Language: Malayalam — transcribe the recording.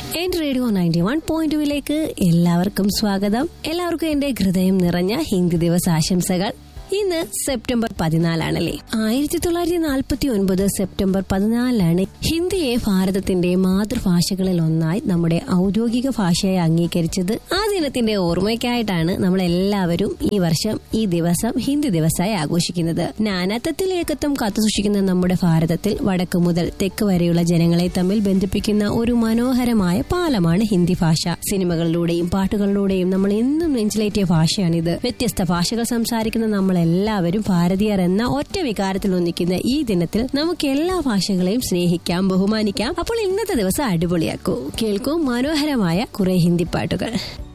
എന്റെ റേഡിയോ നയൻറ്റി വൺ പോയിന്റ് ടുവിലേക്ക് എല്ലാവർക്കും സ്വാഗതം എല്ലാവർക്കും എന്റെ ഹൃദയം നിറഞ്ഞ ഹിന്ദി ദിവസ ആശംസകൾ ഇന്ന് സെപ്റ്റംബർ പതിനാലാണല്ലേ ആയിരത്തി തൊള്ളായിരത്തി നാൽപ്പത്തി ഒൻപത് സെപ്റ്റംബർ പതിനാലിലാണ് ഹിന്ദിയെ ഭാരതത്തിന്റെ മാതൃഭാഷകളിൽ ഒന്നായി നമ്മുടെ ഔദ്യോഗിക ഭാഷയായി അംഗീകരിച്ചത് ആ ദിനത്തിന്റെ ഓർമ്മയ്ക്കായിട്ടാണ് നമ്മൾ എല്ലാവരും ഈ വർഷം ഈ ദിവസം ഹിന്ദി ദിവസമായി ആഘോഷിക്കുന്നത് നാനാത്വത്തിൽ ഏകത്വം കാത്തുസൂക്ഷിക്കുന്ന നമ്മുടെ ഭാരതത്തിൽ വടക്ക് മുതൽ തെക്ക് വരെയുള്ള ജനങ്ങളെ തമ്മിൽ ബന്ധിപ്പിക്കുന്ന ഒരു മനോഹരമായ പാലമാണ് ഹിന്ദി ഭാഷ സിനിമകളിലൂടെയും പാട്ടുകളിലൂടെയും നമ്മൾ എന്നും നെഞ്ചിലേറ്റിയ ഭാഷയാണിത് വ്യത്യസ്ത ഭാഷകൾ സംസാരിക്കുന്ന നമ്മൾ എല്ലാവരും ഭാരതീയർ എന്ന ഒറ്റ വികാരത്തിൽ ഒന്നിക്കുന്ന ഈ ദിനത്തിൽ നമുക്ക് എല്ലാ ഭാഷകളെയും സ്നേഹിക്കാം ബഹുമാനിക്കാം അപ്പോൾ ഇന്നത്തെ ദിവസം അടിപൊളിയാക്കൂ കേൾക്കൂ മനോഹരമായ കുറെ ഹിന്ദി പാട്ടുകൾ